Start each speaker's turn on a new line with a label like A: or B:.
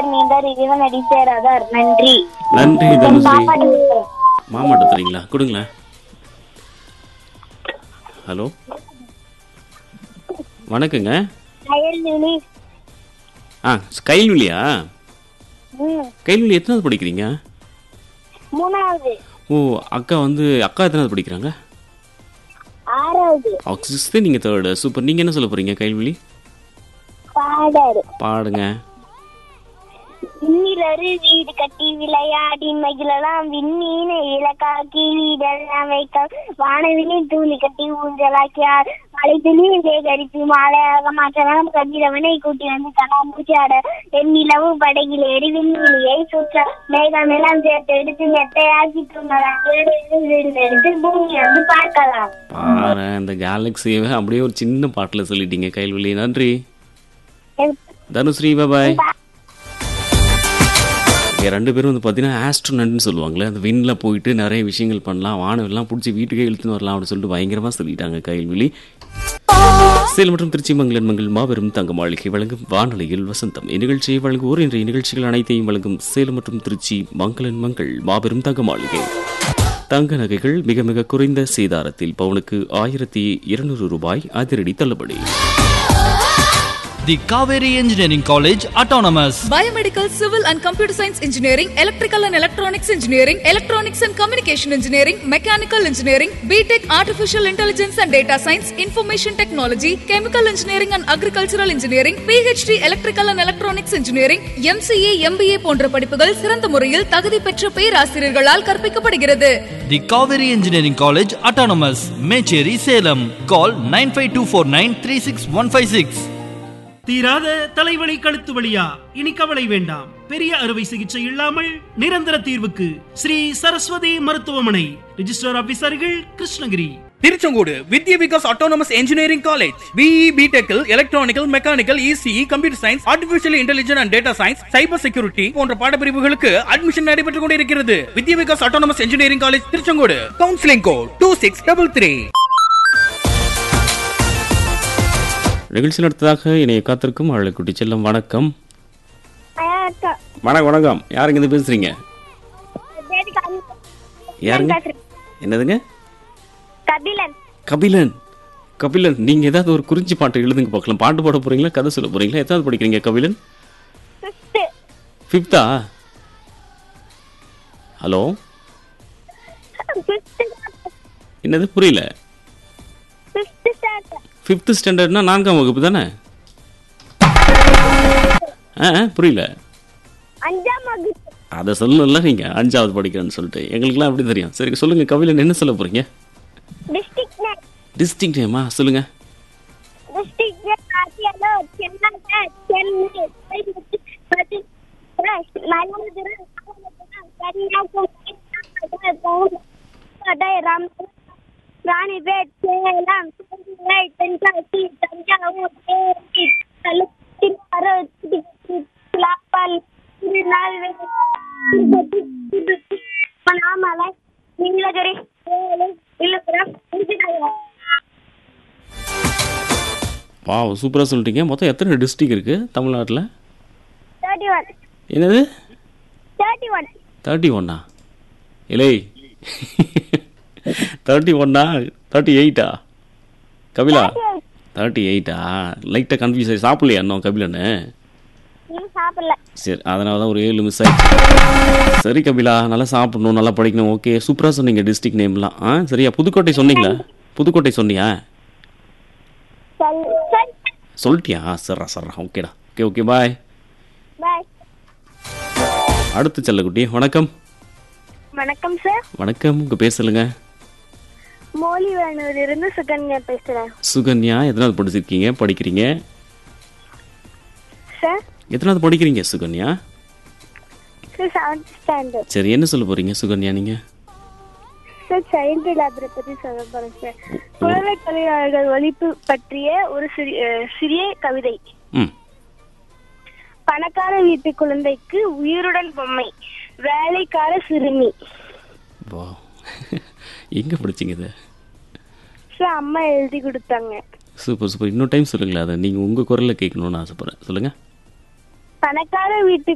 A: மீண்டர் இறைவன் அடி சேராதார் நன்றி
B: நன்றி தனுஸ்ரீ
A: சாப்பாடு கொடுக்கிறேன்.
B: மாமாட்ட தரீங்களா கொடுங்களேன் ஹலோ வணக்கங்க
A: அயல்விழி
B: ஆ கைல்விழியா
A: ம்,
B: கைல்விழி எத்தனாவது படிக்கிறீங்க
A: மூணாவது
B: ஓ அக்கா வந்து அக்கா எத்தனாவது படிக்கிறாங்க
A: ஆறாவது
B: சிக்ஸ்த்து நீங்கள் தேர்டு சூப்பர் நீங்கள் என்ன சொல்ல போகிறீங்க கைல்விழி
A: பாடர்
B: பாடுங்க
A: இன்னிலரு வீடு கட்டி விளையாடி மகிழலாம் விண்ணீன இலக்காக்கி வீடெல்லாம் வைக்க வானவினை தூளி கட்டி ஊஞ்சலாக்கியார் மழை துணியை சேகரித்து மாலையாக மாற்றலாம் கதிரவனை கூட்டி வந்து கண்ணாமூச்சி ஆட வெண்ணிலவு படகில் ஏறி விண்வெளியை சுற்ற மேகமெல்லாம் சேர்த்து எடுத்து மெத்தையாக்கி தூங்கலாம் வீடு வீடு எடுத்து பூமி வந்து பார்க்கலாம்
B: பாரு இந்த கேலக்ஸியவே அப்படியே ஒரு சின்ன பாட்டில் சொல்லிட்டீங்க கைல்விழி நன்றி தனுஸ்ரீ பாய் இங்கே ரெண்டு பேரும் வந்து பார்த்தீங்கன்னா ஆஸ்ட்ரோனட்னு சொல்லுவாங்களே அந்த விண்ணில் போயிட்டு நிறைய விஷயங்கள் பண்ணலாம் வானவெல்லாம் பிடிச்சி வீட்டுக்கே இழுத்துன்னு வரலாம் அப்படின்னு சொல்லிட்டு பயங்கரமாக சொல்லிட்டாங்க கைல்விழி சேலம் மற்றும் திருச்சி மங்கலன் மங்கள் மாபெரும் தங்க மாளிகை வழங்கும் வானொலியில் வசந்தம் இந்நிகழ்ச்சியை வழங்குவோர் இன்றைய நிகழ்ச்சிகள் அனைத்தையும் வழங்கும் சேலம் மற்றும் திருச்சி மங்களன் மங்கள் மாபெரும் தங்க மாளிகை தங்க நகைகள் மிக மிக குறைந்த சேதாரத்தில் பவுனுக்கு ஆயிரத்தி இருநூறு ரூபாய் அதிரடி தள்ளுபடி
C: The Kaveri Engineering College Autonomous.
D: Biomedical, Civil and Computer Science Engineering, Electrical and Electronics Engineering, Electronics and Communication Engineering, Mechanical Engineering, BTech Artificial Intelligence and Data Science, Information Technology, Chemical Engineering and Agricultural Engineering, PhD Electrical and Electronics Engineering, MCA, MBA போன்ற படிப்புகள் சிறந்த முறையில் தகுதி பெற்ற பேராசிரியர்களால் கற்பிக்கப்படுகிறது
C: The Kaveri Engineering College Autonomous. Mecheri Salem. Call 95249
E: தீராத தலைவலி கழுத்து வலியா இனி கவலை வேண்டாம் பெரிய அறுவை சிகிச்சை இல்லாமல் நிரந்தர தீர்வுக்கு ஸ்ரீ சரஸ்வதி மருத்துவமனை ரிஜிஸ்டர் ஆபீசர்கள் Krishnagiri
F: Tiruchengode Vidya Vikas autonomous engineering college BE பிடெக்கில் electronical mechanical ECE computer science artificial intelligence and data science cyber security போன்ற பாடப்பிரிவுகளுக்கு அட்மிஷன் நடைபெற்றுக் கொண்டிருக்கிறது Vidya Vikas autonomous engineering college Tiruchengode counselling code two six double three
B: நிகழ்ச்சி நடத்ததாக இணைய காத்திருக்கும் அழகுட்டி செல்லம் வணக்கம்
A: அக்கா
B: வணக்கம் வணக்கம் யாருங்க இருந்து பேசுறீங்க யாருங்க என்னதுங்க
A: கபிலன்
B: கபிலன் கபிலன் நீங்க ஏதாவது ஒரு குறிஞ்சி பாட்டு எழுதுங்க பார்க்கலாம் பாட்டு பாட போறீங்களா கதை சொல்ல போறீங்களா எதாவது படிக்கிறீங்க கபிலன்
A: ஃபிஃப்த்து
B: ஃபிஃப்த்தா ஹலோ
A: ஃபிஃப்த்து
B: என்னது புரியல
A: ஃபிஃப்த்து ஸ்டாண்டர்ட்
B: ஃபிஃப்த் ஸ்டாண்டர்ட்னா நான்காம் வகுப்பு தானே ஆ ஆ, புரியல
A: அஞ்சாம் வகுப்பு
B: அதை சொல்லல நீங்க அஞ்சாவது படிக்கிறேன்னு சொல்லிட்டு எங்களுக்குலாம் எப்படி தெரியும் சரி சொல்லுங்க கபிலன் என்ன சொல்ல போறீங்க
A: டிஸ்ட்ரிக்ட் நேம்
B: டிஸ்ட்ரிக்ட் நேமா சொல்லுங்க
A: டிஸ்ட்ரிக்ட் நேம் ஆசியாலோ சென்னை சென்னை பதி மயிலாடுதுறை கன்னியாகுமரி ராம் ராணிபேட் சேலம் சிவகங்கை தென்காசி தஞ்சாவூர் தேனி கள்ளக்குறிச்சி அரவத்தி லாப்பால் திருநெல்வேலி திருப்பதி திருச்சி அண்ணாமலை நீலகிரி சேலம் விழுப்புரம் விருதுநகர்
B: வா சூப்பராக சொல்லிட்டீங்க மொத்தம் எத்தனை டிஸ்ட்ரிக்ட் இருக்கு தமிழ்நாட்டில்
A: தேர்ட்டி ஒன்
B: என்னது
A: தேர்ட்டி ஒன்
B: தேர்ட்டி ஒன்னா இலை தேர்ட்டி ஒன்னா தேர்ட்டி எயிட்டா கபிலா தேர்ட்டி எயிட்டா லைட்டாக கன்ஃபியூஸ் ஆகி சாப்பிடலையா இன்னும் கபிலன்னு
A: இன்னும் சாப்பிடல
B: சரி அதனால தான் ஒரு ஏழு மிஸ் ஆயிடுச்சு சரி கபிலா நல்லா சாப்பிடணும் நல்லா படிக்கணும் ஓகே சூப்பராக சொன்னீங்க டிஸ்ட்ரிக்ட் நேம்லாம் ஆ சரியா புதுக்கோட்டை சொன்னீங்களா புதுக்கோட்டை சொன்னியா
A: சரி சரி
B: சொல்லிட்டியா சர்ரா சர்ரா ஓகேடா ஓகே ஓகே பாய்
A: பாய்
B: அடுத்து செல்லக்குட்டி வணக்கம்
A: வணக்கம் சார்
B: வணக்கம் உங்கள் பேர் சொல்லுங்க
A: மோலிவேனூர் இருந்து சுகன்யா பேசுறேன்
B: சுகன்யா எத்தனாவது படிச்சிருக்கீங்க படிக்கிறீங்க
A: சார்
B: எத்தனாவது படிக்கிறீங்க சுகன்யா
A: சார் செவன்த் ஸ்டாண்டர்ட்
B: சரி என்ன சொல்ல போறீங்க சுகன்யா நீங்க
A: சார் சைல்டு லேபரை பத்தி சொல்ல போறேன் சார் குழந்தை தொழிலாளர்கள் ஒழிப்பு பற்றிய ஒரு சிறிய அஹ், சிறிய கவிதை
B: ம்
A: பணக்கார வீட்டு குழந்தைக்கு உயிருடன் பொம்மை வேலைக்கார சிறுமி
B: வா எங்கே படிச்சீங்க இதை
A: சார் அம்மா எழுதி கொடுத்தாங்க
B: சூப்பர் சூப்பர் இன்னொரு டைம் சொல்லுங்களேன் அதை நீங்கள் உங்கள் குரலில் கேட்கணும்னு ஆசைப்பட்றேன் சொல்லுங்கள்
A: பணக்கார வீட்டு